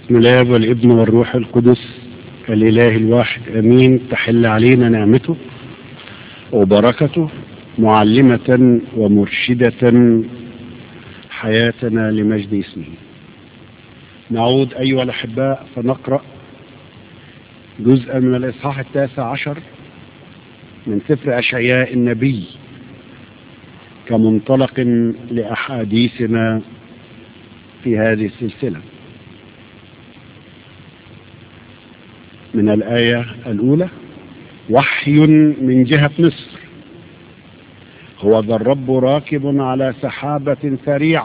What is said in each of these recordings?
بسم الله والابن والروح القدس الإله الواحد أمين تحل علينا نعمته وبركته معلمة ومرشدة حياتنا لمجد اسمه نعود أيها الأحباء فنقرأ جزءا من الإصحاح التاسع عشر من سفر أشعياء النبي كمنطلق لأحاديثنا في هذه السلسلة من الآية الأولى وحي من جهة مصر هو ذا الرب راكب على سحابة سريعة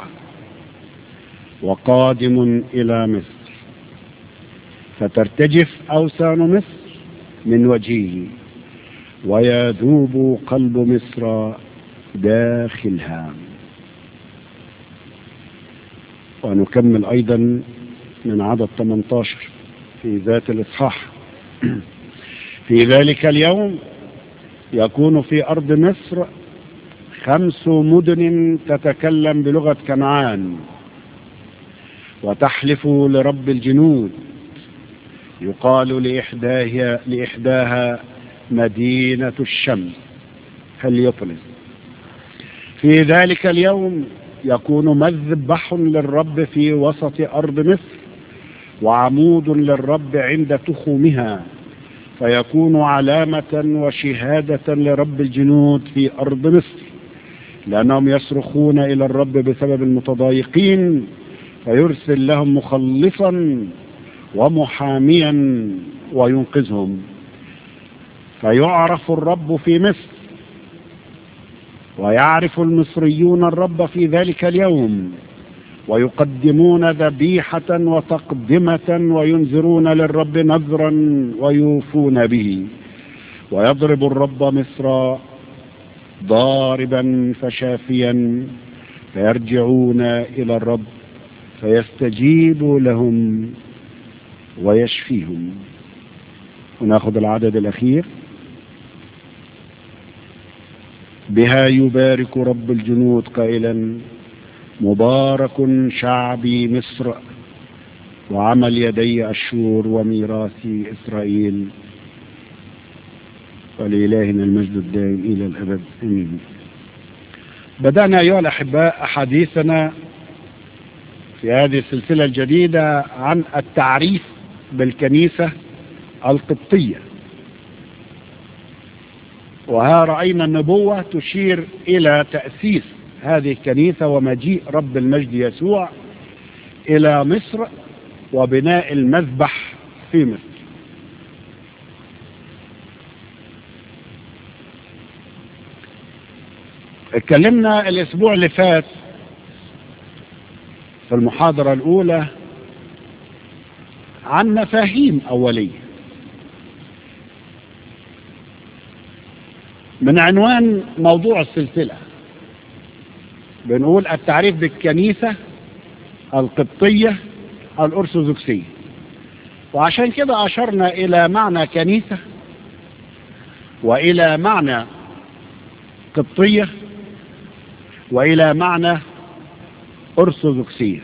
وقادم إلى مصر فترتجف أوسان مصر من وجهه ويذوب قلب مصر داخلها ونكمل أيضا من عدد 18 في ذات الإصحاح في ذلك اليوم يكون في أرض مصر خمس مدن تتكلم بلغة كنعان وتحلف لرب الجنود يقال لإحداها, لإحداها مدينة الشمس هليوبوليس في ذلك اليوم يكون مذبح للرب في وسط أرض مصر وعمود للرب عند تخومها فيكون علامة وشهادة لرب الجنود في أرض مصر لأنهم يصرخون إلى الرب بسبب المتضايقين فيرسل لهم مخلصا ومحاميا وينقذهم فيعرف الرب في مصر ويعرف المصريون الرب في ذلك اليوم ويقدمون ذبيحة وتقدمة وينذرون للرب نذرا ويوفون به ويضرب الرب مصر ضاربا فشافيا فيرجعون إلى الرب فيستجيب لهم ويشفيهم وناخذ العدد الأخير بها يبارك رب الجنود قائلا مبارك شعبي مصر وعمل يدي أشور وميراث إسرائيل ولإلهنا المجد الدائم إلى الأبد أمين بدأنا أيها الأحباء أحاديثنا في هذه السلسلة الجديدة عن التعريف بالكنيسة القبطية وها رأينا النبوة تشير إلى تأسيس هذه الكنيسة ومجيء رب المجد يسوع إلى مصر وبناء المذبح في مصر اتكلمنا الأسبوع اللي فات في المحاضرة الأولى عن مفاهيم أولية من عنوان موضوع السلسلة بنقول التعريف بالكنيسة القبطية الأرثوذكسية وعشان كده أشرنا إلى معنى كنيسة وإلى معنى قبطية وإلى معنى أرثوذكسية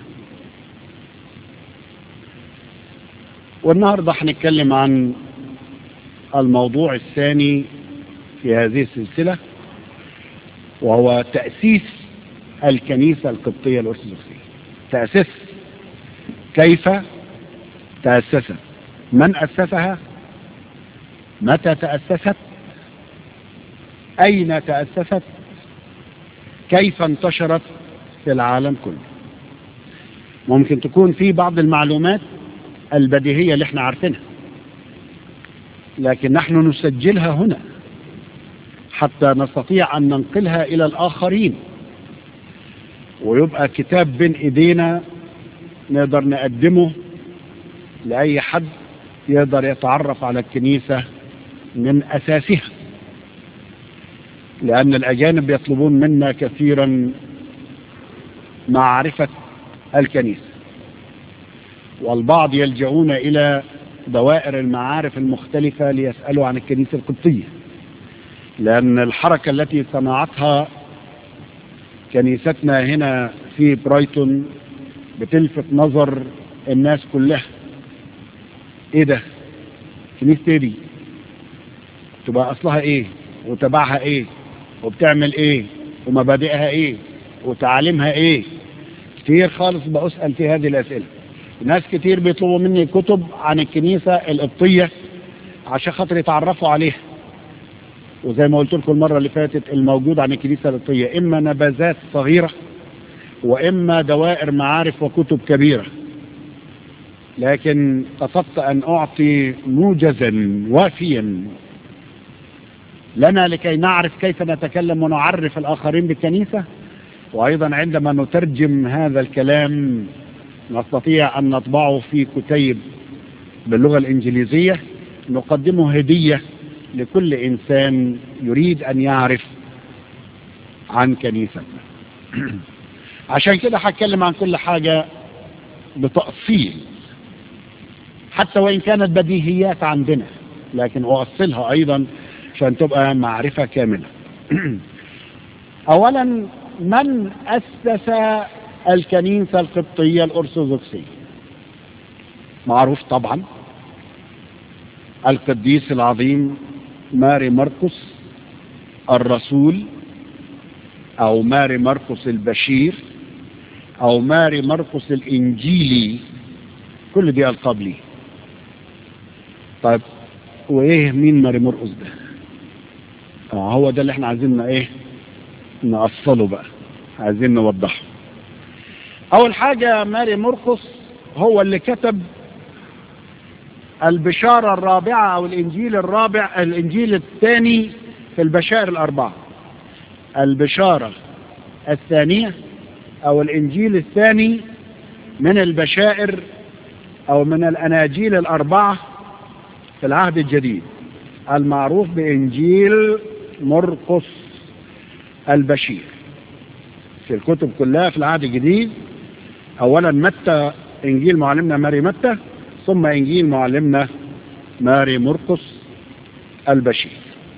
والنهاردة هنتكلم عن الموضوع الثاني في هذه السلسلة وهو تأسيس الكنيسة القبطية الأرثوذكسية تأسيس كيف تأسست من أسسها متى تأسست أين تأسست كيف انتشرت في العالم كله ممكن تكون في بعض المعلومات البديهية اللي احنا عارفينها لكن نحن نسجلها هنا حتى نستطيع أن ننقلها إلى الآخرين ويبقى كتاب بين إيدينا نقدر نقدمه لأي حد يقدر يتعرف على الكنيسة من أساسها لأن الأجانب يطلبون منا كثيرا معرفة الكنيسة والبعض يلجؤون إلى دوائر المعارف المختلفة ليسألوا عن الكنيسة القبطية لأن الحركة التي صنعتها كنيستنا هنا في برايتون بتلفت نظر الناس كلها ايه ده كنيسة دي تبقى اصلها ايه وتبعها ايه وبتعمل ايه ومبادئها ايه وتعاليمها ايه كتير خالص بأسأل في هذه الأسئلة ناس كتير بيطلبوا مني كتب عن الكنيسة القبطية عشان خاطر يتعرفوا عليها وزي ما قلت لكم المرة اللي فاتت الموجود عن الكنيسة القبطية إما نبذات صغيرة وإما دوائر معارف وكتب كبيرة لكن قصدت أن أعطي موجزا وافيا لنا لكي نعرف كيف نتكلم ونعرف الآخرين بالكنيسة وأيضا عندما نترجم هذا الكلام نستطيع أن نطبعه في كتيب باللغة الإنجليزية نقدمه هدية لكل إنسان يريد أن يعرف عن كنيستنا عشان كده هتكلم عن كل حاجة بتأصيل حتى وإن كانت بديهيات عندنا لكن أؤصلها أيضا عشان تبقى معرفة كاملة أولا من أسس الكنيسة القبطية الأرثوذكسية معروف طبعا القديس العظيم ماري مرقس الرسول أو ماري مرقس البشير أو ماري مرقس الإنجيلي كل دي ألقاب ليه طيب وإيه مين ماري مرقس ده آه هو ده اللي احنا عايزين ايه نأصله بقى عايزين نوضحه أول حاجة ماري مرقس هو اللي كتب البشارة الرابعة أو الإنجيل الرابع الإنجيل الثاني في البشائر الأربعة البشارة الثانية أو الإنجيل الثاني من البشائر أو من الأناجيل الأربعة في العهد الجديد المعروف بإنجيل مرقس البشير في الكتب كلها في العهد الجديد أولا متى إنجيل معلمنا ماري متى ثم إنجيل معلمنا ماري مرقس البشير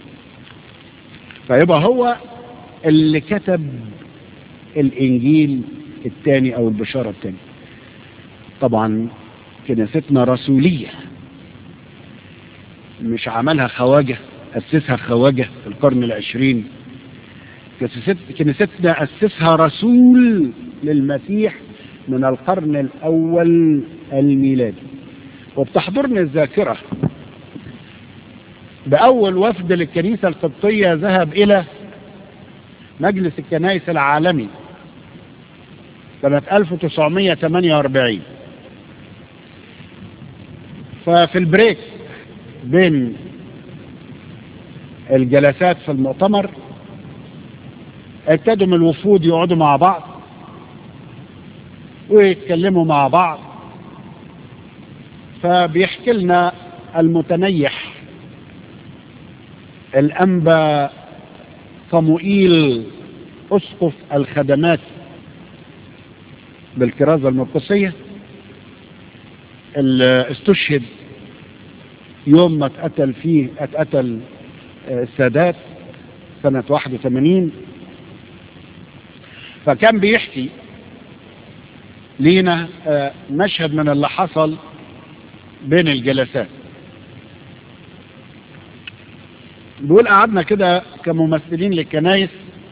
فيبقى هو اللي كتب الإنجيل الثاني أو البشارة الثانية طبعا كنيستنا رسولية مش عملها خواجة أسسها خواجة في القرن العشرين كنيستنا أسسها رسول للمسيح من القرن الأول الميلادي وبتحضرني الذاكرة بأول وفد للكنيسة القبطية ذهب إلى مجلس الكنائس العالمي سنة 1948 ففي البريك بين الجلسات في المؤتمر ابتدوا من الوفود يقعدوا مع بعض ويتكلموا مع بعض فبيحكي لنا المتنيح الأنبا صموئيل أسقف الخدمات بالكرازة المرقسية اللي استشهد يوم ما اتقتل فيه اتقتل السادات سنة 81 فكان بيحكي لينا مشهد من اللي حصل بين الجلسات بيقول قعدنا كده كممثلين للكنايس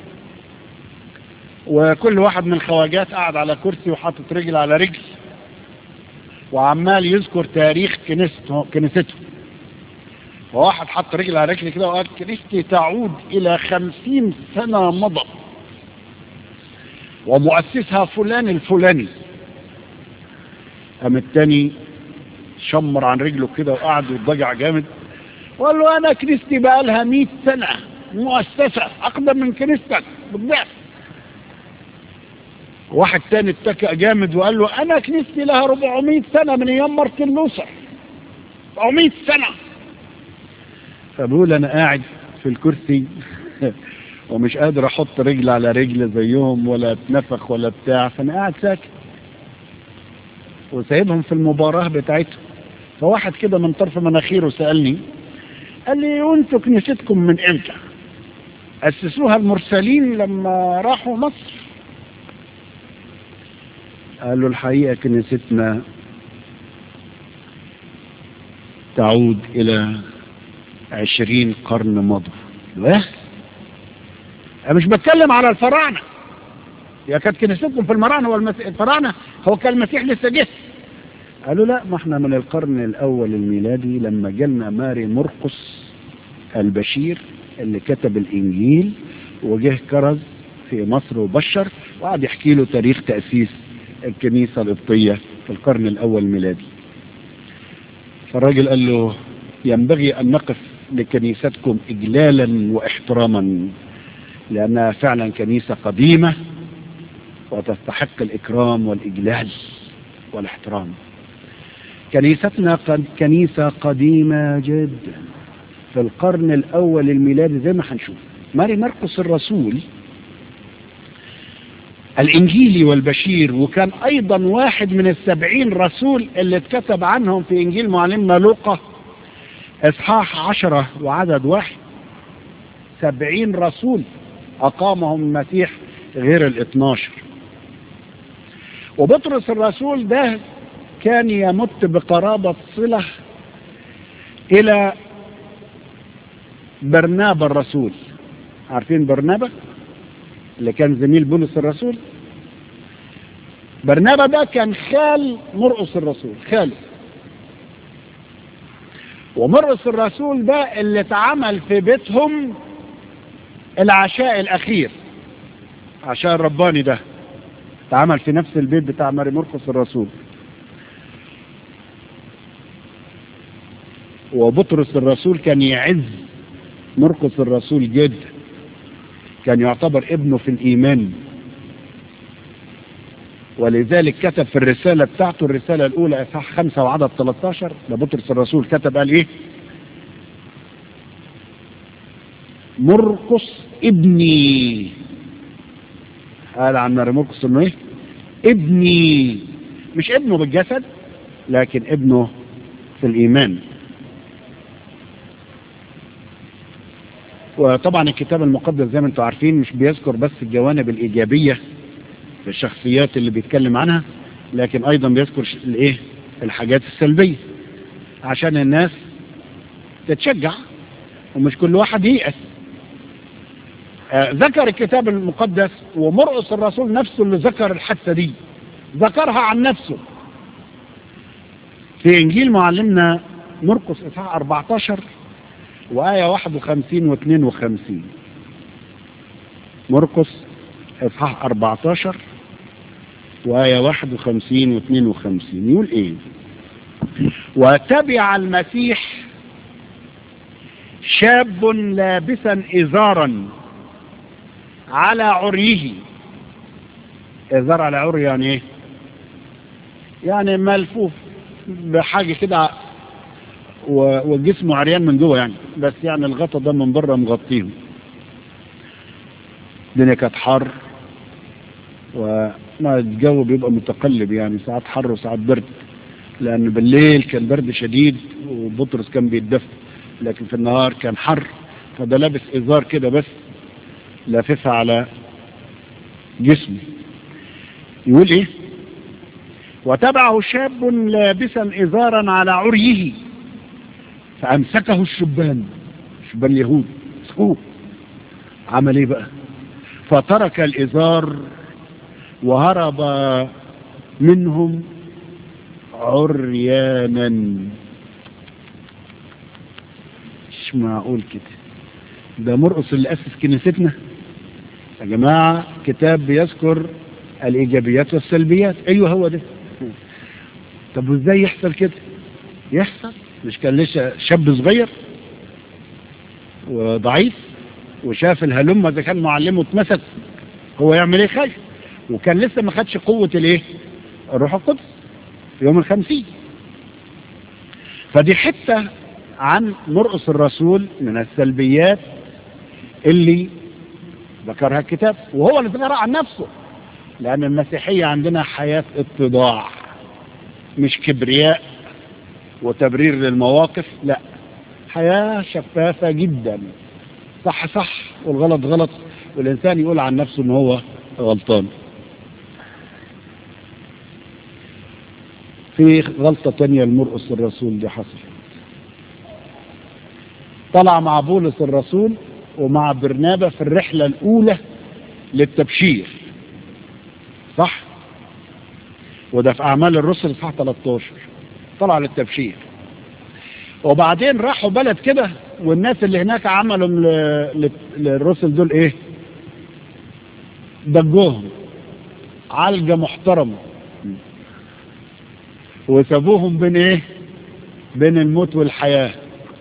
وكل واحد من الخواجات قعد على كرسي وحاطط رجل على رجل وعمال يذكر تاريخ كنيسته كنيسته وواحد حط رجل على رجل كده وقال كنيستي تعود إلى خمسين سنة مضت ومؤسسها فلان الفلاني قام التاني شمر عن رجله كده وقعد واتضجع جامد وقال له انا كنيستي بقى لها 100 سنه مؤسسه اقدم من كنيستك بالضعف واحد تاني اتكأ جامد وقال له انا كنيستي لها 400 سنه من ايام مارتن لوثر 400 سنه فبقول انا قاعد في الكرسي ومش قادر احط رجل على رجل زيهم ولا اتنفخ ولا بتاع فانا قاعد ساكت وسايبهم في المباراة بتاعتهم فواحد كده من طرف مناخيره سألني قال لي وانتوا كنيستكم من امتى أسسوها المرسلين لما راحوا مصر قال له الحقيقة كنيستنا تعود إلى عشرين قرن مضى لا أنا مش بتكلم على الفراعنة يا كانت كنيستكم في المراعنة والمسيح الفراعنة هو كان المسيح لسه جه قالوا لا ما احنا من القرن الأول الميلادي لما جالنا ماري مرقس البشير اللي كتب الإنجيل وجه كرز في مصر وبشر وقعد يحكي له تاريخ تأسيس الكنيسة القبطية في القرن الأول الميلادي فالراجل قال له ينبغي أن نقف لكنيستكم إجلالا واحتراما لأنها فعلا كنيسة قديمة وتستحق الإكرام والإجلال والاحترام كنيستنا قد كنيسة قديمة جدا في القرن الأول الميلادي زي ما هنشوف ماري مرقس الرسول الإنجيلي والبشير وكان أيضا واحد من السبعين رسول اللي اتكتب عنهم في إنجيل معلمنا لوقا إصحاح عشرة وعدد واحد سبعين رسول أقامهم المسيح غير الاثناشر وبطرس الرسول ده كان يمت بقرابة صلة إلى برنابا الرسول عارفين برنابا اللي كان زميل بولس الرسول برنابا ده كان خال مرقس الرسول خاله ومرقس الرسول ده اللي اتعمل في بيتهم العشاء الأخير عشاء الرباني ده اتعمل في نفس البيت بتاع ماري مرقس الرسول وبطرس الرسول كان يعز مرقس الرسول جدا كان يعتبر ابنه في الإيمان ولذلك كتب في الرسالة بتاعته الرسالة الأولى إصحاح خمسة وعدد 13 ده بطرس الرسول كتب قال إيه مرقس ابني قال عن ماري مرقس إنه إيه ابني مش ابنه بالجسد لكن ابنه في الإيمان وطبعا الكتاب المقدس زي ما انتم عارفين مش بيذكر بس الجوانب الإيجابية في الشخصيات اللي بيتكلم عنها لكن أيضا بيذكر الايه الحاجات السلبية عشان الناس تتشجع ومش كل واحد ييأس آه ذكر الكتاب المقدس ومرقس الرسول نفسه اللي ذكر الحادثة دي ذكرها عن نفسه في إنجيل معلمنا مرقس إصحاح 14 وآية 51 و 52 مرقس إصحاح 14 وآية 51 و 52 يقول إيه وتبع المسيح شاب لابسا إزارا على عريه إزار على عري يعني إيه يعني ملفوف بحاجة كده وجسمه عريان من جوه يعني بس يعني الغطا ده من بره مغطيه الدنيا كانت حر وما الجو بيبقى متقلب يعني ساعات حر وساعات برد لأن بالليل كان برد شديد وبطرس كان بيتدفى لكن في النهار كان حر فده لابس إزار كده بس لاففها على جسمه يقول إيه وتبعه شاب لابسا إزارا على عريه فأمسكه الشبان شبان اليهود مسكوه عمل ايه بقى فترك الإزار وهرب منهم عريانا مش معقول كده ده مرقص اللي أسس كنيستنا يا جماعة كتاب بيذكر الإيجابيات والسلبيات أيوه هو ده طب وازاي يحصل كده يحصل مش كان لسه شاب صغير وضعيف وشاف الهلمة اذا كان معلمه اتمسك هو يعمل ايه خايف وكان لسه ما خدش قوة الايه الروح القدس في يوم الخمسين فدي حتة عن مرقص الرسول من السلبيات اللي ذكرها الكتاب وهو اللي ذكرها عن نفسه لأن المسيحية عندنا حياة اتضاع مش كبرياء وتبرير للمواقف لا حياة شفافة جدا صح صح والغلط غلط والإنسان يقول عن نفسه ان هو غلطان في غلطة تانية المرقص الرسول دي حصل طلع مع بولس الرسول ومع برنابا في الرحلة الأولى للتبشير صح وده في أعمال الرسل صح 13 طلع للتبشير وبعدين راحوا بلد كده والناس اللي هناك عملوا ل- ل- للرسل دول ايه دجوهم علقة محترمة وسابوهم بين ايه بين الموت والحياة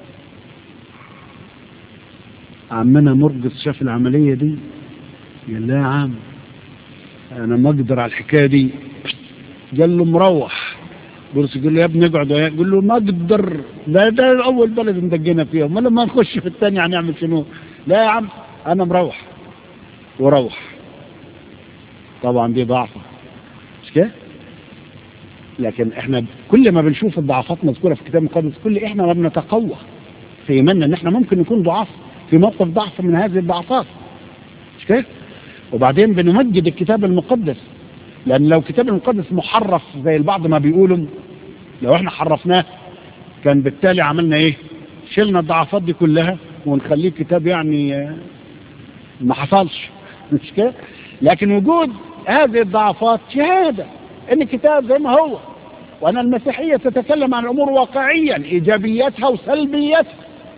عمنا مرقص شاف العملية دي قال لا يا عم انا ما اقدر على الحكاية دي قال له مروح بولس يقول له يا ابني اقعد يقول له ما اقدر ده ده اول بلد مدقنا فيها امال لما نخش في الثانيه هنعمل شنو لا يا عم انا مروح وروح طبعا دي ضعفه مش كده لكن احنا كل ما بنشوف الضعفات مذكوره في الكتاب المقدس كل احنا ما بنتقوى في ايماننا ان احنا ممكن نكون ضعاف في موقف ضعف من هذه الضعفات مش كده وبعدين بنمجد الكتاب المقدس لان لو الكتاب المقدس محرف زي البعض ما بيقولوا لو احنا حرفناه كان بالتالي عملنا ايه شلنا الضعفات دي كلها ونخليه كتاب يعني آه، ما حصلش مش كده لكن وجود هذه الضعفات شهادة ان الكتاب زي ما هو وان المسيحية تتكلم عن الامور واقعيا ايجابياتها وسلبياتها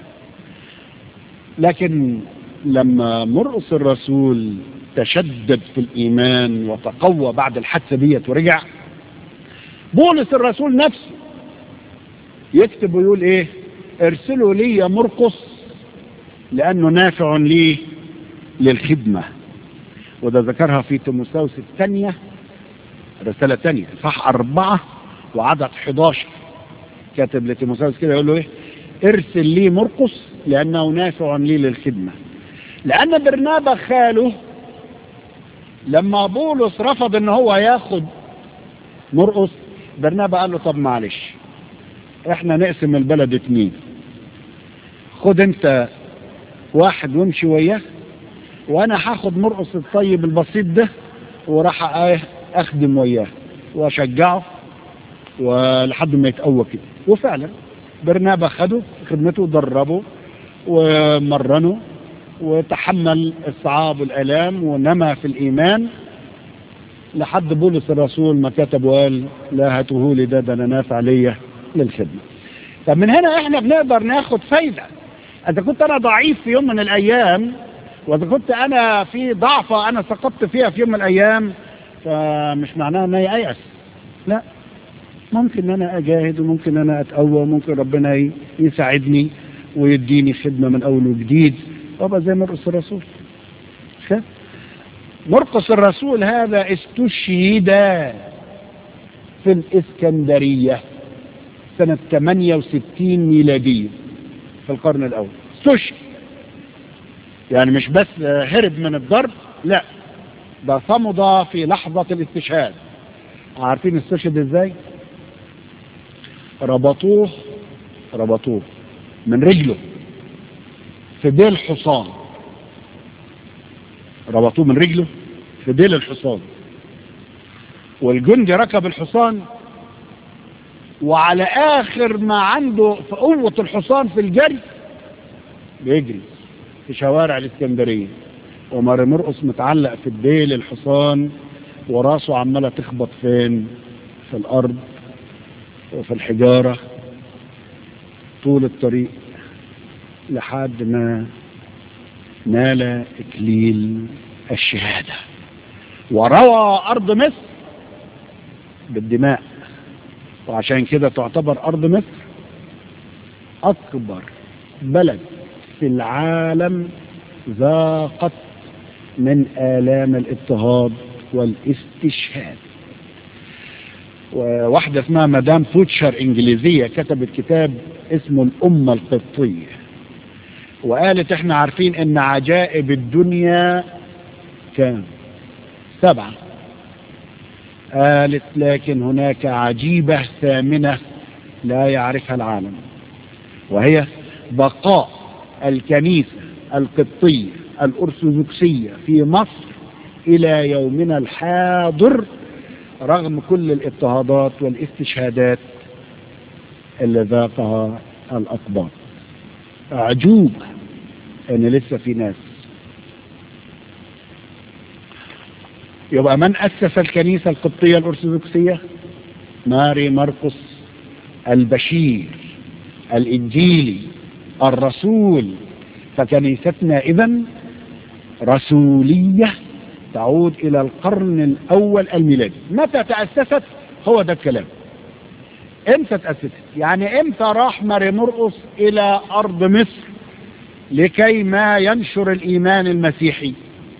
لكن لما مرقس الرسول تشدد في الايمان وتقوى بعد الحادثه ديت ورجع بولس الرسول نفسه يكتب ويقول ايه ارسلوا لي يا مرقس لانه نافع لي للخدمه وده ذكرها في تيموثاوس الثانيه رساله ثانيه صح أربعة وعدد 11 كاتب لتيموثاوس كده يقول له ايه ارسل لي مرقس لانه نافع لي للخدمه لان برنابا خاله لما بولس رفض ان هو ياخد مرقس برنابا قال له طب معلش احنا نقسم البلد اتنين خد انت واحد وامشي وياه وانا هاخد مرقس الطيب البسيط ده وراح ايه اخدم وياه واشجعه ولحد ما يتقوى كده وفعلا برنابا خده خدمته ودربه ومرنه وتحمل الصعاب والآلام ونمى في الإيمان لحد بولس الرسول ما كتب وقال لا هاته لي ده ده انا نافع ليا للخدمة طب من هنا احنا بنقدر ناخد فايدة اذا كنت انا ضعيف في يوم من الايام واذا كنت انا في ضعفة انا سقطت فيها في يوم من الايام فمش معناها ان هي ايأس لا ممكن ان انا اجاهد وممكن ان انا اتقوى وممكن ربنا ي- يساعدني ويديني خدمة من اول وجديد وابقى زي مرقس الرسول مش كده؟ مرقس الرسول هذا استشهد في الإسكندرية سنة 68 ميلادية في القرن الأول استشهد يعني مش بس هرب من الضرب لا ده صمد في لحظة الاستشهاد عارفين استشهد ازاي ربطوه ربطوه من رجله في ديل حصان ربطوه من رجله في ديل الحصان والجندي ركب الحصان وعلى اخر ما عنده في قوة الحصان في الجري بيجري في شوارع الاسكندرية ومار مرقص متعلق في الديل الحصان وراسه عمالة تخبط فين في الارض وفي الحجارة طول الطريق لحد ما نال إكليل الشهادة وروى أرض مصر بالدماء وعشان كده تعتبر أرض مصر أكبر بلد في العالم ذاقت من آلام الاضطهاد والاستشهاد وواحدة اسمها مدام بوتشر إنجليزية كتبت كتاب اسمه الأمة القبطية وقالت احنا عارفين ان عجائب الدنيا كام سبعة قالت لكن هناك عجيبة ثامنة لا يعرفها العالم وهي بقاء الكنيسة القبطية الأرثوذكسية في مصر إلى يومنا الحاضر رغم كل الاضطهادات والاستشهادات اللي ذاقها الأقباط عجوبة ان لسه في ناس يبقى من اسس الكنيسة القبطية الارثوذكسية ماري مرقس البشير الانجيلي الرسول فكنيستنا اذا رسولية تعود الى القرن الاول الميلادي متى تأسست هو ده الكلام امتى تأسست يعني امتى راح ماري مرقس الى ارض مصر لكي ما ينشر الايمان المسيحي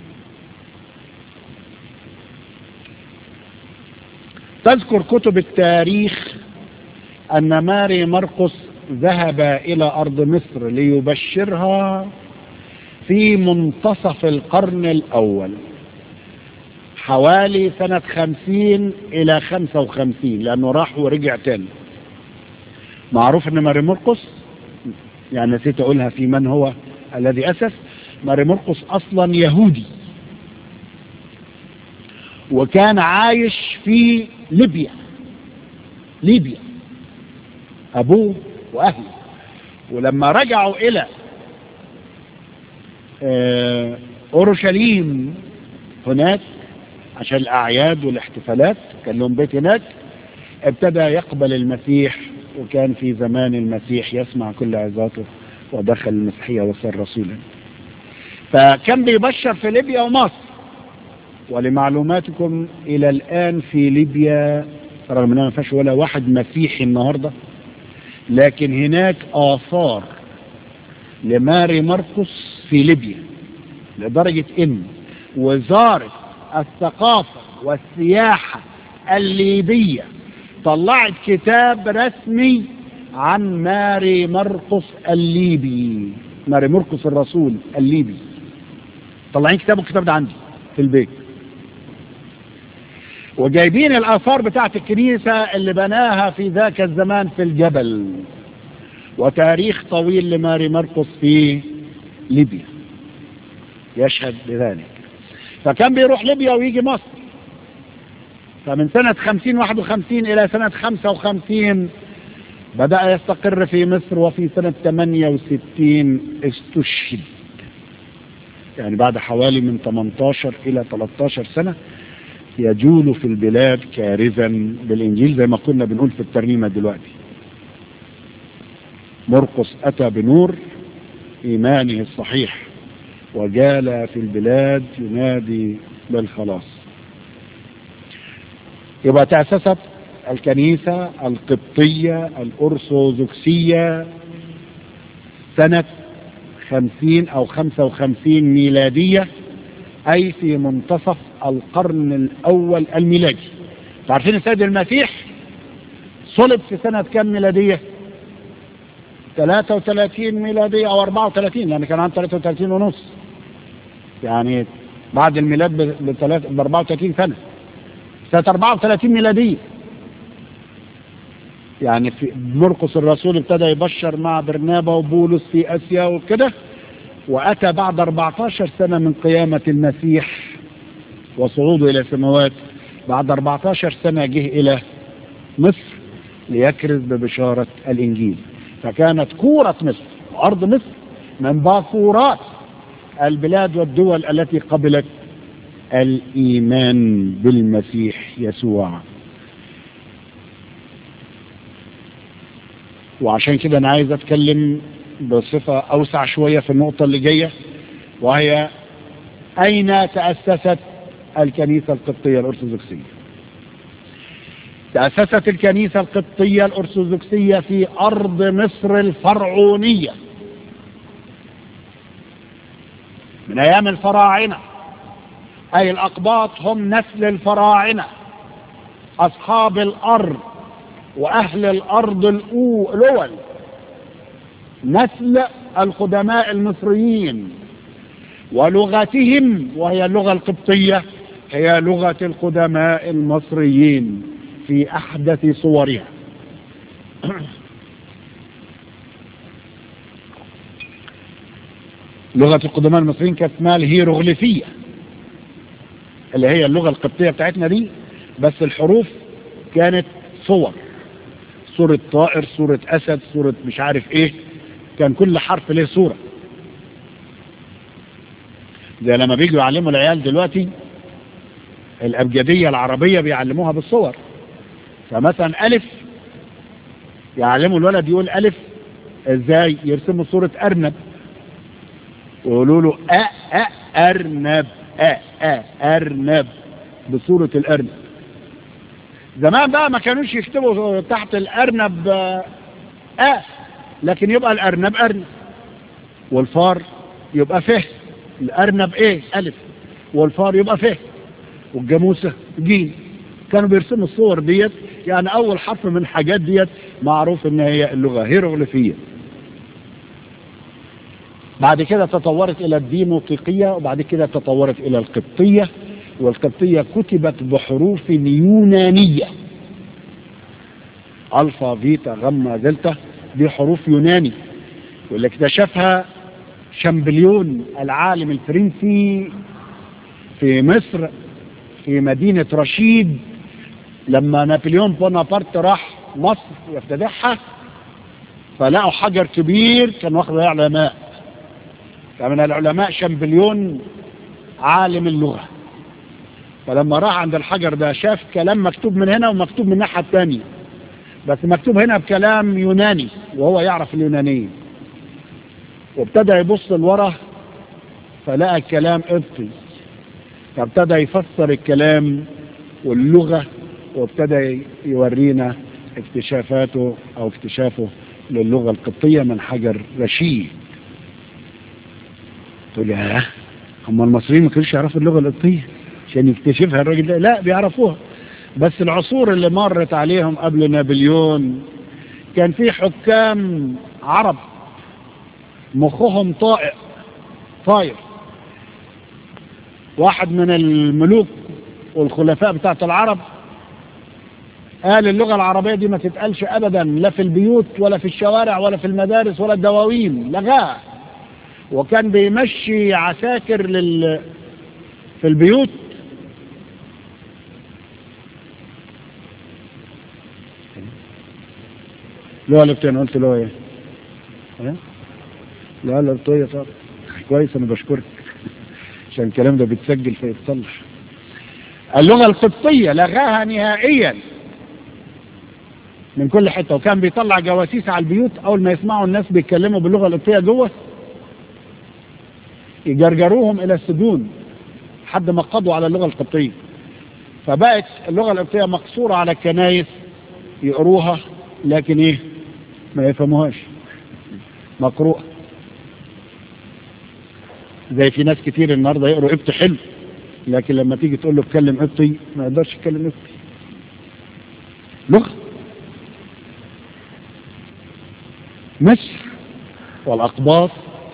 تذكر كتب التاريخ ان ماري مرقس ذهب الى ارض مصر ليبشرها في منتصف القرن الاول حوالي سنة خمسين الى خمسة وخمسين لانه راح ورجع تاني معروف ان ماري مرقس يعني نسيت اقولها في من هو الذي اسس ماري مرقس اصلا يهودي وكان عايش في ليبيا ليبيا ابوه واهله ولما رجعوا الى اورشليم هناك عشان الاعياد والاحتفالات كان لهم بيت هناك ابتدى يقبل المسيح وكان في زمان المسيح يسمع كل عظاته ودخل المسيحية وصار رسولا فكان بيبشر في ليبيا ومصر ولمعلوماتكم الى الان في ليبيا رغم ان ما فيهاش ولا واحد مسيحي النهارده لكن هناك اثار لماري مرقس في ليبيا لدرجة ان وزارة الثقافة والسياحة الليبية طلعت كتاب رسمي عن ماري مرقس الليبي ماري مرقس الرسول الليبي طلعين كتاب الكتاب ده عندي في البيت وجايبين الآثار بتاعت الكنيسة اللي بناها في ذاك الزمان في الجبل وتاريخ طويل لماري مرقس في ليبيا يشهد بذلك فكان بيروح ليبيا ويجي مصر فمن سنة 50 51 إلى سنة 55 بدأ يستقر في مصر وفي سنة 68 استشهد يعني بعد حوالي من 18 إلى 13 سنة يجول في البلاد كارزا بالإنجيل زي ما كنا بنقول في الترنيمة دلوقتي مرقس أتى بنور إيمانه الصحيح وجال في البلاد ينادي بالخلاص يبقى تأسست الكنيسة القبطية الأرثوذكسية سنة خمسين أو خمسة وخمسين ميلادية أي في منتصف القرن الأول الميلادي تعرفين السيد المسيح صلب في سنة كم ميلادية 33 ميلادية أو 34 لأن كان عنده 33 ونص يعني بعد الميلاد ب 34 سنة سنة 34 ميلادية يعني في مرقس الرسول ابتدى يبشر مع برنابا وبولس في اسيا وكده واتى بعد 14 سنة من قيامة المسيح وصعوده الى السماوات بعد 14 سنة جه الى مصر ليكرز ببشارة الانجيل فكانت كورة مصر وارض مصر من باكورات البلاد والدول التي قبلت الايمان بالمسيح يسوع وعشان كده انا عايز اتكلم بصفة اوسع شوية في النقطة اللي جاية وهي اين تأسست الكنيسة القبطية الارثوذكسية تأسست الكنيسة القبطية الارثوذكسية في ارض مصر الفرعونية من ايام الفراعنة اي الاقباط هم نسل الفراعنة اصحاب الارض واهل الارض الاول نسل القدماء المصريين ولغتهم وهي اللغة القبطية هي لغة القدماء المصريين في احدث صورها لغة القدماء المصريين كانت اسمها الهيروغليفية اللي هي اللغة القبطية بتاعتنا دي بس الحروف كانت صور صورة طائر صورة أسد صورة مش عارف إيه كان كل حرف له صورة زي لما بيجوا يعلموا العيال دلوقتي الأبجدية العربية بيعلموها بالصور فمثلا ألف يعلموا الولد يقول ألف ازاي يرسموا صورة أرنب ويقولوا له أ أ أرنب أ أ أرنب بصورة الأرنب زمان بقى ما كانوش يكتبوا تحت الأرنب أ لكن يبقى الأرنب أرنب والفار يبقى فه الأرنب إيه ألف والفار يبقى فه والجاموسة جيم كانوا بيرسموا الصور ديت يعني أول حرف من الحاجات ديت معروف إن هي اللغة هيروغليفية بعد كده تطورت إلى الديموطيقية وبعد كده تطورت إلى القبطية والقبطية كتبت بحروف يونانية ألفا فيتا غما دلتا دي حروف يوناني واللي اكتشفها شامبليون العالم الفرنسي في مصر في مدينة رشيد لما نابليون بونابرت راح مصر يفتتحها فلقوا حجر كبير كان واخد علماء فمن العلماء شامبليون عالم اللغة فلما راح عند الحجر ده شاف كلام مكتوب من هنا ومكتوب من الناحية الثانية بس مكتوب هنا بكلام يوناني وهو يعرف اليونانية وابتدى يبص لورا فلقى الكلام قبطي فابتدى يفسر الكلام واللغة وابتدى يورينا اكتشافاته او اكتشافه للغة القبطية من حجر رشيد تقول لي ها هم المصريين ما كانوش يعرفوا اللغة القبطية عشان يكتشفها الراجل ده لا بيعرفوها بس العصور اللي مرت عليهم قبل نابليون كان في حكام عرب مخهم طائع طاير واحد من الملوك والخلفاء بتاعت العرب قال اللغة العربية دي ما تتقالش أبدا لا في البيوت ولا في الشوارع ولا في المدارس ولا الدواوين لغاها وكان بيمشي عساكر لل في البيوت لا لفتين قلت له ايه ها؟ لا لا طيب طب كويس انا بشكرك عشان الكلام ده بيتسجل فيتصلح اللغة القبطية لغاها نهائيا من كل حتة وكان بيطلع جواسيس على البيوت اول ما يسمعوا الناس بيتكلموا باللغة القبطية جوه يجرجروهم الى السجون لحد ما قضوا على اللغة القبطية فبقت اللغة القبطية مقصورة على الكنايس يقروها لكن ايه ما يفهموهاش مقروءة زي في ناس كتير النهارده يقروا قبطي حلو لكن لما تيجي تقول له اتكلم قبطي ما يقدرش يتكلم قبطي لغة مصر والأقباط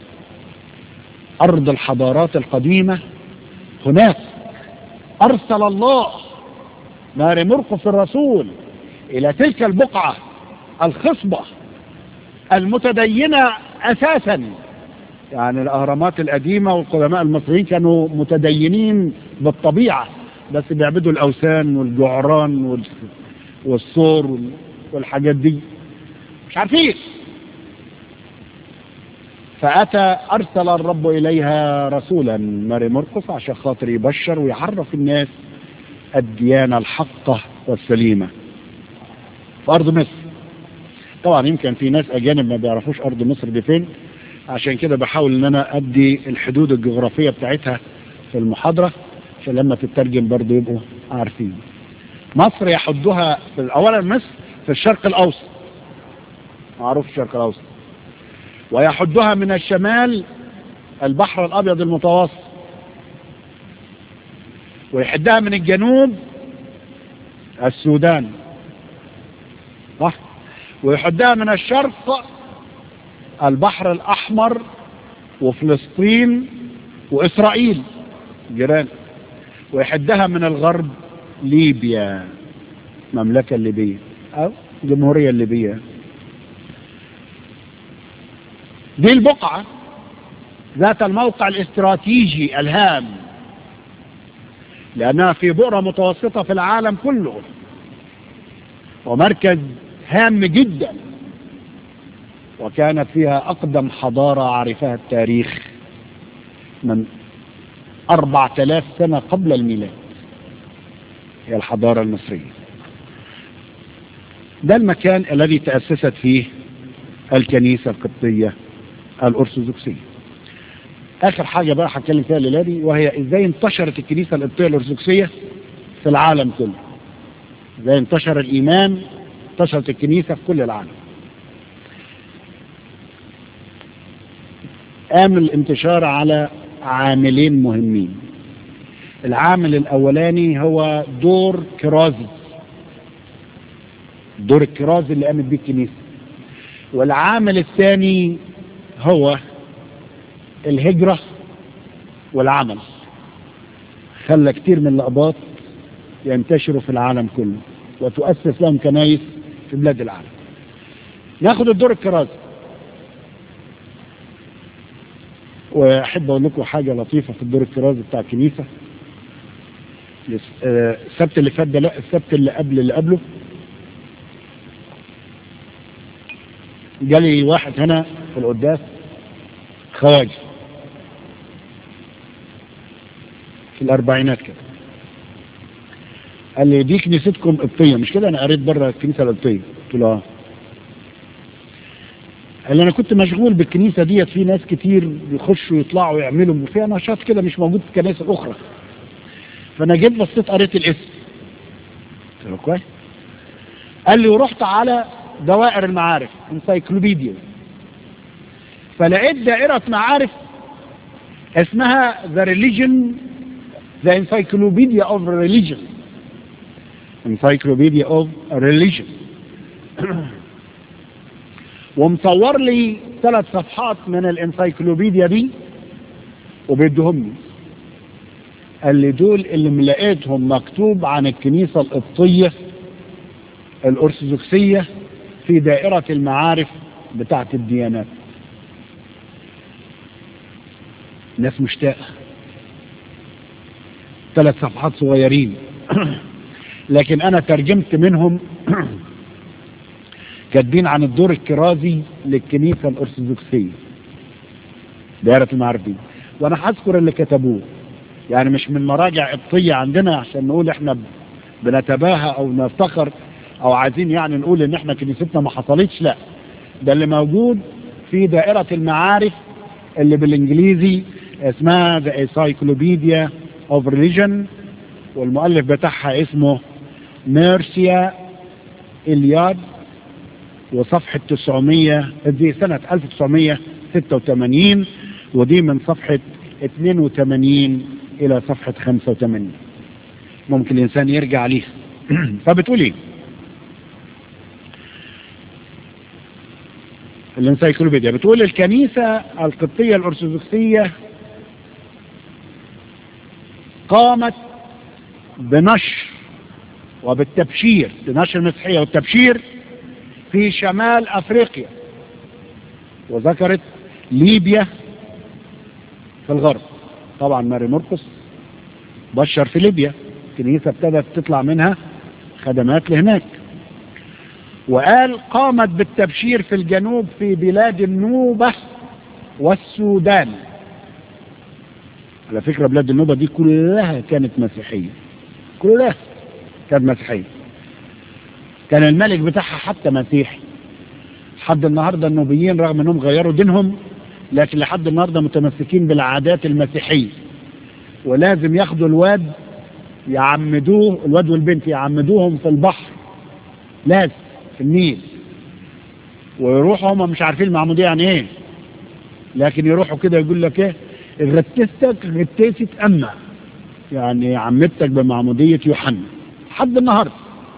أرض الحضارات القديمة هناك أرسل الله ماري مرقس الرسول إلى تلك البقعة الخصبة المتدينة أساسا يعني الأهرامات القديمة والقدماء المصريين كانوا متدينين بالطبيعة بس بيعبدوا الأوثان والجعران والصور والحاجات دي مش عارفين فأتى أرسل الرب إليها رسولا ماري مرقس عشان خاطر يبشر ويعرف الناس الديانة الحقة والسليمة في أرض مصر طبعا يمكن في ناس أجانب ما بيعرفوش أرض مصر دي فين عشان كده بحاول ان انا ادي الحدود الجغرافية بتاعتها في المحاضرة عشان لما تترجم برضو يبقوا عارفين مصر يحدها في اولا مصر في الشرق الاوسط معروف الشرق الاوسط ويحدها من الشمال البحر الابيض المتوسط ويحدها من الجنوب السودان صح ويحدها من الشرق البحر الأحمر وفلسطين وإسرائيل جيران ويحدها من الغرب ليبيا المملكة الليبية أو الجمهورية الليبية دي البقعة ذات الموقع الاستراتيجي الهام لأنها في بؤرة متوسطة في العالم كله ومركز هام جدا وكانت فيها أقدم حضارة عرفها التاريخ من أربعة آلاف سنة قبل الميلاد هي الحضارة المصرية ده المكان الذي تأسست فيه الكنيسة القبطية الأرثوذكسية آخر حاجة بقى هتكلم فيها الليلة دي وهي إزاي انتشرت الكنيسة القبطية الأرثوذكسية في العالم كله إزاي انتشر الإيمان انتشرت الكنيسة في كل العالم قام الانتشار على عاملين مهمين العامل الأولاني هو دور كرازي دور الكرازي اللي قامت بيه الكنيسة والعامل الثاني هو الهجرة والعمل خلى كتير من الأقباط ينتشروا في العالم كله وتؤسس لهم كنايس في بلاد العالم ناخد الدور الكرازي واحب اقول لكم حاجه لطيفه في الدور الكرازي بتاع الكنيسه السبت اللي فات ده لا السبت اللي قبل اللي قبله جالي واحد هنا في القداس خواجه في الاربعينات كده قال لي دي كنيستكم قبطيه مش كده انا قريت بره الكنيسه القبطيه قلت له اه قال لي انا كنت مشغول بالكنيسه ديت في ناس كتير بيخشوا يطلعوا يعملوا وفيها نشاط كده مش موجود في الكنائس الاخرى فانا جيت بصيت قريت الاسم قلت له كويس قال لي ورحت على دوائر المعارف انسايكلوبيديا فلقيت دائرة معارف اسمها The Religion The Encyclopedia of Religion Encyclopedia of Religion ومصور لي ثلاث صفحات من الانسايكلوبيديا دي وبيدهم لي قال لي دول اللي ملقيتهم مكتوب عن الكنيسة القبطية الأرثوذكسية في دائرة المعارف بتاعة الديانات ناس مشتاقة ثلاث صفحات صغيرين لكن أنا ترجمت منهم كاتبين عن الدور الكرازي للكنيسة الأرثوذكسية دائرة المعارف دي وأنا هذكر اللي كتبوه يعني مش من مراجع قبطية عندنا عشان نقول احنا بنتباهى او نفتخر او عايزين يعني نقول ان احنا كنيستنا ما حصلتش لا ده اللي موجود في دائرة المعارف اللي بالانجليزي اسمها The Encyclopedia of Religion والمؤلف بتاعها اسمه ميرسيا إلياد وصفحة 900 دي سنة 1986 ودي من صفحة 82 إلى صفحة 85 ممكن الإنسان يرجع ليها فبتقول إيه الانسايكلوبيديا بتقول الكنيسة القبطية الأرثوذكسية قامت بنشر وبالتبشير بنشر المسيحية والتبشير في شمال أفريقيا وذكرت ليبيا في الغرب طبعا ماري مرقس بشر في ليبيا الكنيسة ابتدت تطلع منها خدمات لهناك وقال قامت بالتبشير في الجنوب في بلاد النوبة والسودان على فكرة بلاد النوبة دي كلها كانت مسيحية كلها كانت مسيحية كان الملك بتاعها حتى مسيحي لحد النهاردة النوبيين رغم انهم غيروا دينهم لكن لحد النهاردة متمسكين بالعادات المسيحية ولازم ياخدوا الواد يعمدوه الواد والبنت يعمدوهم في البحر لازم في النيل ويروحوا هم مش عارفين المعمودية يعني ايه لكن يروحوا كده يقول لك ايه غتستك غتيسة أما يعني عمدتك بمعمودية يوحنا لحد النهاردة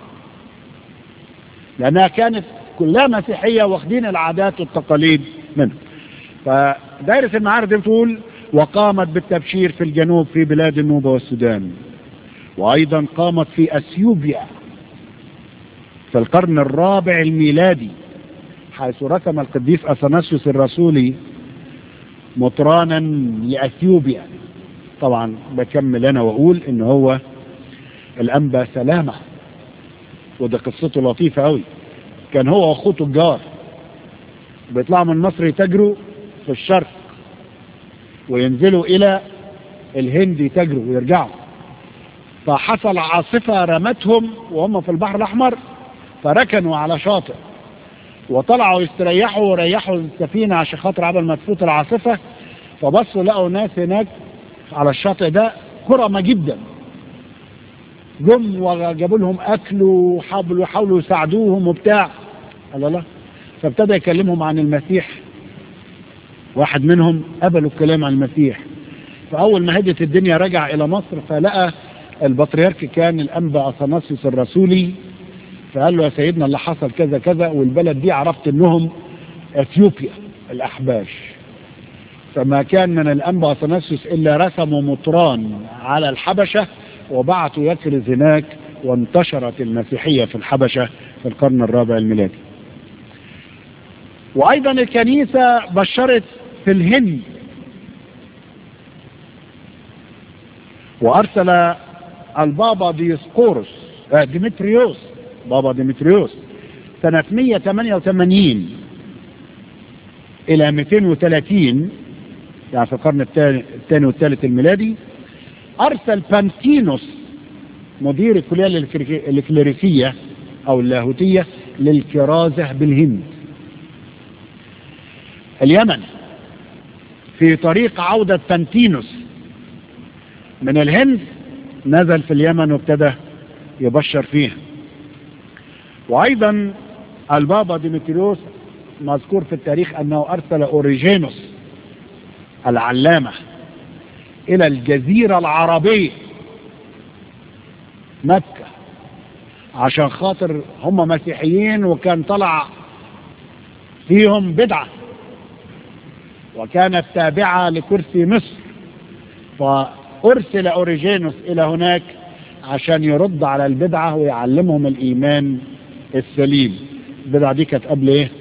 لأنها كانت كلها مسيحية واخدين العادات والتقاليد منها فدائرة المعارف دي بتقول وقامت بالتبشير في الجنوب في بلاد النوبة والسودان وأيضا قامت في أثيوبيا في القرن الرابع الميلادي حيث رسم القديس أثناسيوس الرسولي مطرانا لأثيوبيا طبعا بكمل أنا وأقول إن هو الأنبا سلامة وده قصته لطيفة أوي كان هو وأخوته الجار بيطلعوا من مصر يتاجروا في الشرق وينزلوا إلى الهند يتاجروا ويرجعوا فحصل عاصفة رمتهم وهم في البحر الأحمر فركنوا على شاطئ وطلعوا يستريحوا وريحوا السفينة عشان خاطر عبل ما تفوت العاصفة فبصوا لقوا ناس هناك على الشاطئ ده كرمة جدا جم وجابوا لهم أكل وحاولوا يحاولوا يساعدوهم وبتاع الله لا فابتدى يكلمهم عن المسيح واحد منهم قبلوا الكلام عن المسيح فأول ما هدت الدنيا رجع إلى مصر فلقى البطريرك كان الأنبا أثناسيوس الرسولي فقال له يا سيدنا اللي حصل كذا كذا والبلد دي عرفت انهم اثيوبيا الاحباش فما كان من الانبا اثناسيوس الا رسموا مطران على الحبشه وبعثوا يكرز هناك وانتشرت المسيحيه في الحبشه في القرن الرابع الميلادي. وايضا الكنيسه بشرت في الهند وارسل البابا ديسقورس آه ديمتريوس بابا ديمتريوس سنة 188 إلى 230 يعني في القرن الثاني والثالث الميلادي أرسل بانتينوس مدير الكلية الكليريكية أو اللاهوتية للكرازة بالهند اليمن في طريق عودة بانتينوس من الهند نزل في اليمن وابتدى يبشر فيها وأيضا البابا ديمتريوس مذكور في التاريخ أنه أرسل أوريجينوس العلامة إلى الجزيرة العربية مكة عشان خاطر هم مسيحيين وكان طلع فيهم بدعة وكانت تابعة لكرسي مصر فأرسل أوريجينوس إلى هناك عشان يرد على البدعة ويعلمهم الإيمان السليم البدعة دي كانت قبل ايه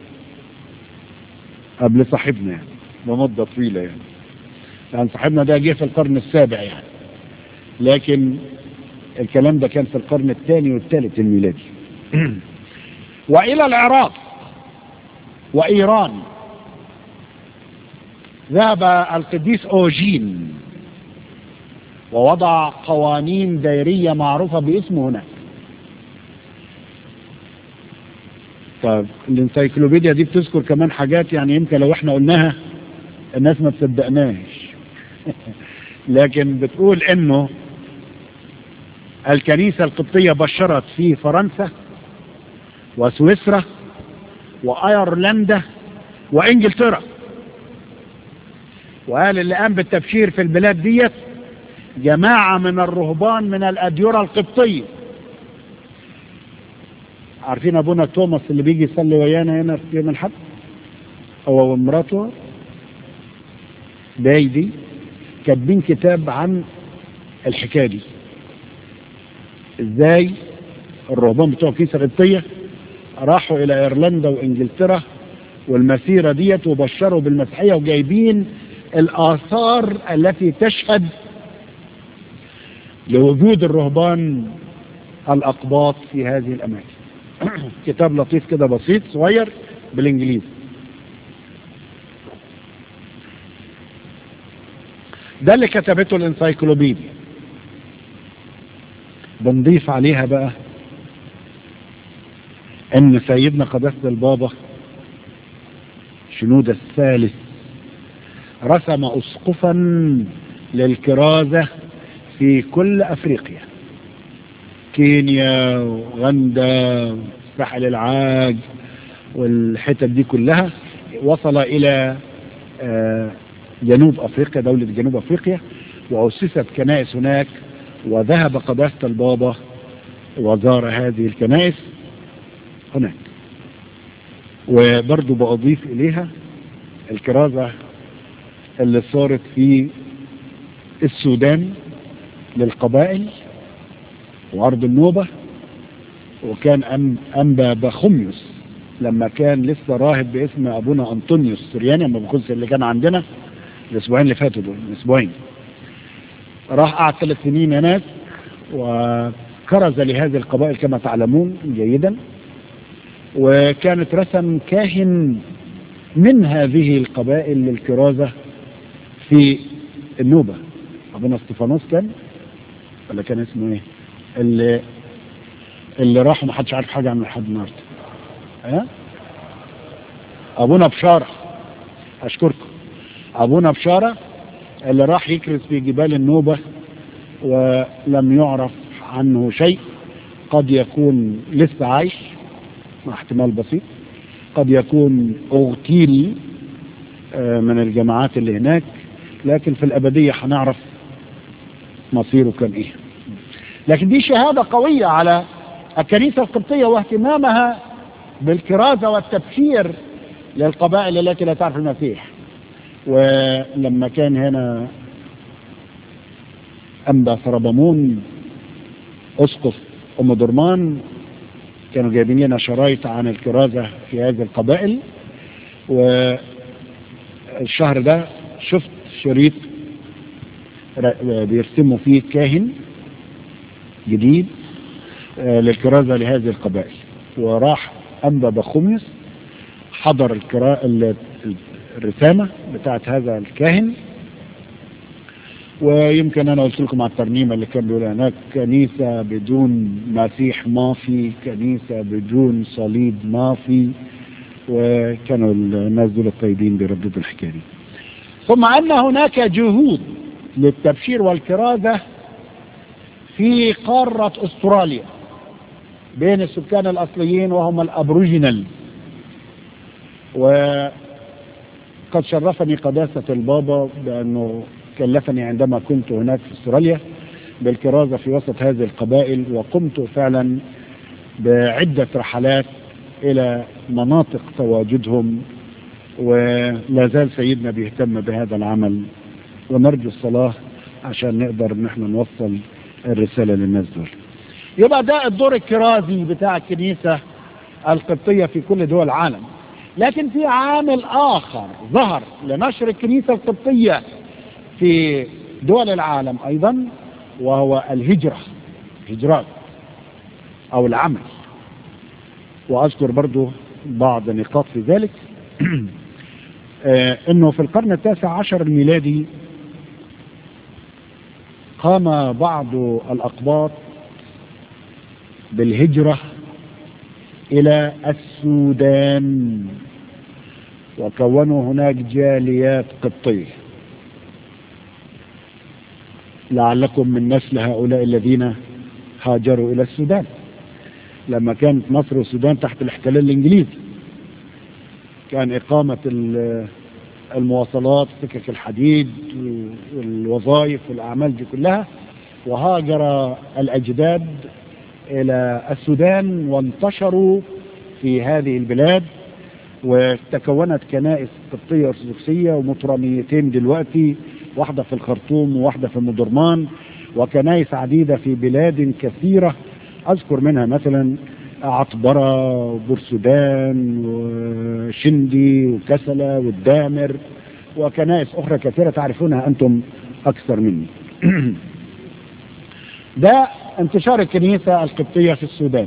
قبل صاحبنا يعني بمدة طويلة يعني يعني صاحبنا ده جه في القرن السابع يعني لكن الكلام ده كان في القرن الثاني والثالث الميلادي وإلى العراق وإيران ذهب القديس أوجين ووضع قوانين دائرية معروفة باسمه هناك طيب الانسايكلوبيديا دي بتذكر كمان حاجات يعني يمكن لو احنا قلناها الناس ما تصدقناش لكن بتقول انه الكنيسة القبطية بشرت في فرنسا وسويسرا وايرلندا وانجلترا وقال اللي قام بالتبشير في البلاد ديت جماعة من الرهبان من الأديرة القبطية عارفين ابونا توماس اللي بيجي يصلي ويانا هنا في يوم الحد هو ومراته بايدي كاتبين كتاب عن الحكايه دي ازاي الرهبان بتوع الكنيسه القبطيه راحوا الى ايرلندا وانجلترا والمسيره ديت وبشروا بالمسيحيه وجايبين الاثار التي تشهد لوجود الرهبان الاقباط في هذه الاماكن كتاب لطيف كده بسيط صغير بالانجليزي ده اللي كتبته الانسايكلوبيديا بنضيف عليها بقى ان سيدنا قداسة البابا شنود الثالث رسم اسقفا للكرازة في كل افريقيا كينيا وغندا ساحل العاج والحتت دي كلها وصل الى جنوب افريقيا دولة جنوب افريقيا واسست كنائس هناك وذهب قداسة البابا وزار هذه الكنائس هناك وبرضو بأضيف إليها الكرازة اللي صارت في السودان للقبائل وأرض النوبة وكان أم أنبا بخميس لما كان لسه راهب باسم أبونا أنطونيوس سرياني أما بخص اللي كان عندنا الأسبوعين اللي فاتوا دول أسبوعين راح قعد ثلاث سنين هناك وكرز لهذه القبائل كما تعلمون جيدا وكانت رسم كاهن من هذه القبائل للكرازة في النوبة أبونا استفانوس كان ولا كان اسمه ايه اللي اللي راح ومحدش عارف حاجة عنه لحد النهارده ها أبونا بشارة أشكركم أبونا بشارة اللي راح يكرز في جبال النوبة ولم يعرف عنه شيء قد يكون لسه عايش مع احتمال بسيط قد يكون اغتيل من الجماعات اللي هناك لكن في الأبدية هنعرف مصيره كان ايه لكن دي شهادة قوية على الكنيسة القبطية واهتمامها بالكرازة والتبشير للقبائل التي لا تعرف المسيح ولما كان هنا أنبا سربمون أسقف أم درمان كانوا جايبين لنا شرايط عن الكرازة في هذه القبائل والشهر ده شفت شريط بيرسموا فيه كاهن جديد للكرازة لهذه القبائل وراح أنبا بخوميس حضر الكرا... الرسامة بتاعت هذا الكاهن ويمكن أنا قلت لكم على الترنيمة اللي كان بيقول هناك كنيسة بدون مسيح ما في كنيسة بدون صليب ما في وكانوا الناس دول الطيبين بيرددوا الحكاية دي ثم أن هناك جهود للتبشير والكرازة في قارة استراليا بين السكان الأصليين وهم الأبروجينال وقد شرفني قداسة البابا بأنه كلفني عندما كنت هناك في استراليا بالكرازة في وسط هذه القبائل وقمت فعلا بعدة رحلات إلى مناطق تواجدهم ولا زال سيدنا بيهتم بهذا العمل ونرجو الصلاة عشان نقدر ان احنا نوصل الرسالة للناس دول يبقى ده الدور الكرازي بتاع الكنيسة القبطية في كل دول العالم لكن في عامل آخر ظهر لنشر الكنيسة القبطية في دول العالم أيضا وهو الهجرة هجرات أو العمل وأذكر برضو بعض نقاط في ذلك انه في القرن التاسع عشر الميلادي قام بعض الأقباط بالهجرة إلى السودان وكونوا هناك جاليات قبطية لعلكم من نسل هؤلاء الذين هاجروا إلى السودان لما كانت مصر والسودان تحت الاحتلال الإنجليزي كان إقامة المواصلات سكك الحديد والوظائف والأعمال دي كلها وهاجر الأجداد إلى السودان وانتشروا في هذه البلاد وتكونت كنائس قبطية أرثوذكسية ومطرانيتين دلوقتي واحدة في الخرطوم وواحدة في مدرمان وكنائس عديدة في بلاد كثيرة أذكر منها مثلا عطبرة وبورسودان وشندي وكسلة والدامر وكنائس أخرى كثيرة تعرفونها أنتم أكثر مني ده انتشار الكنيسة القبطية في السودان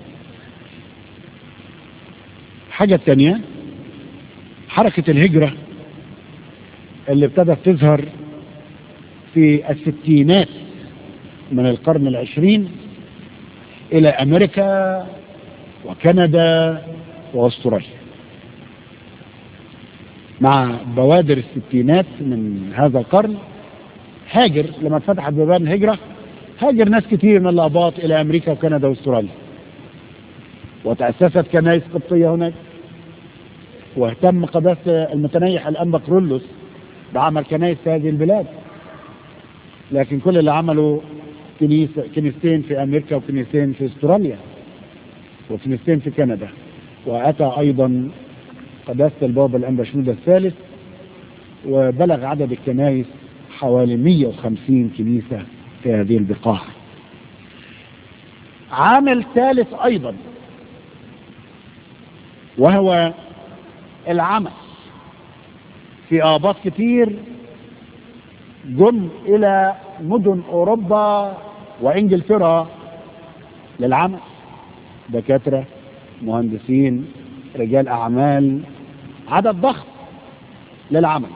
حاجة الثانية حركة الهجرة اللي ابتدت تظهر في الستينات من القرن العشرين إلى أمريكا وكندا واستراليا مع بوادر الستينات من هذا القرن هاجر لما اتفتحت بيبان الهجرة هاجر ناس كتير من الأباط إلى أمريكا وكندا واستراليا وتأسست كنائس قبطية هناك واهتم قداسة المتنيح الأنبا كرولوس بعمل كنائس في هذه البلاد لكن كل اللي عملوا كنيسة كنيستين في أمريكا وكنيستين في استراليا وكنيستين في كندا وأتى أيضا قداسة البابا الأنبا شنودة الثالث وبلغ عدد الكنائس حوالي 150 كنيسة في هذه البقاع عامل ثالث أيضا وهو العمل في آباط كتير جم إلى مدن أوروبا وإنجلترا للعمل دكاترة مهندسين رجال أعمال عدد ضخم للعمل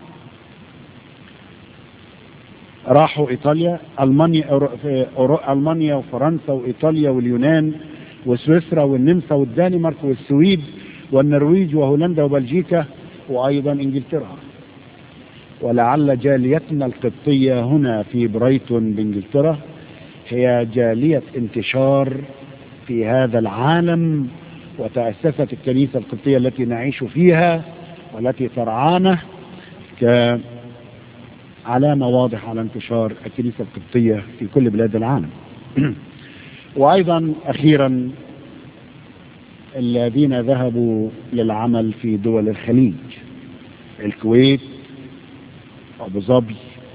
راحوا ايطاليا المانيا في المانيا وفرنسا وايطاليا واليونان وسويسرا والنمسا والدنمارك والسويد والنرويج وهولندا وبلجيكا وايضا انجلترا ولعل جاليتنا القبطيه هنا في برايتون بانجلترا هي جاليه انتشار في هذا العالم وتاسست الكنيسه القبطيه التي نعيش فيها والتي ترعانا ك علامة واضحة على انتشار الكنيسة القبطية في كل بلاد العالم وأيضا أخيرا الذين ذهبوا للعمل في دول الخليج الكويت أبو ظبي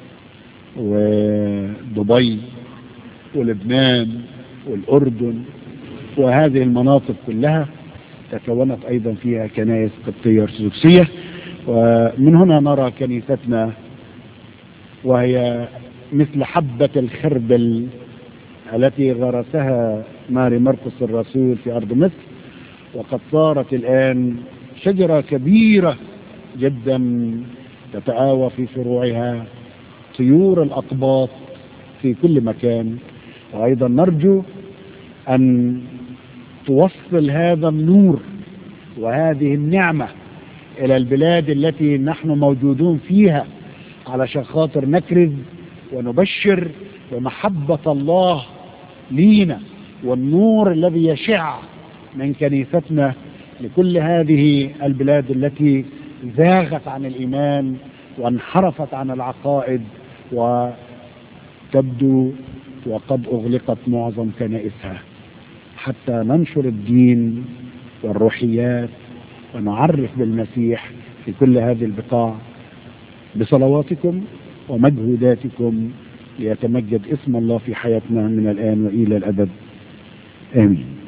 ودبي ولبنان والأردن وهذه المناطق كلها تكونت أيضا فيها كنائس قبطية أرثوذكسية ومن هنا نرى كنيستنا وهي مثل حبة الخردل التي غرسها ماري مرقس الرسول في أرض مصر وقد صارت الآن شجرة كبيرة جدا تتآوى في فروعها طيور الأقباط في كل مكان وأيضا نرجو أن توصل هذا النور وهذه النعمة إلى البلاد التي نحن موجودون فيها علشان خاطر نكرز ونبشر بمحبة الله لينا والنور الذي يشع من كنيستنا لكل هذه البلاد التي زاغت عن الإيمان وانحرفت عن العقائد وتبدو وقد أغلقت معظم كنائسها حتى ننشر الدين والروحيات ونعرف بالمسيح في كل هذه البقاع بصلواتكم ومجهوداتكم ليتمجد اسم الله في حياتنا من الآن وإلى الأبد آمين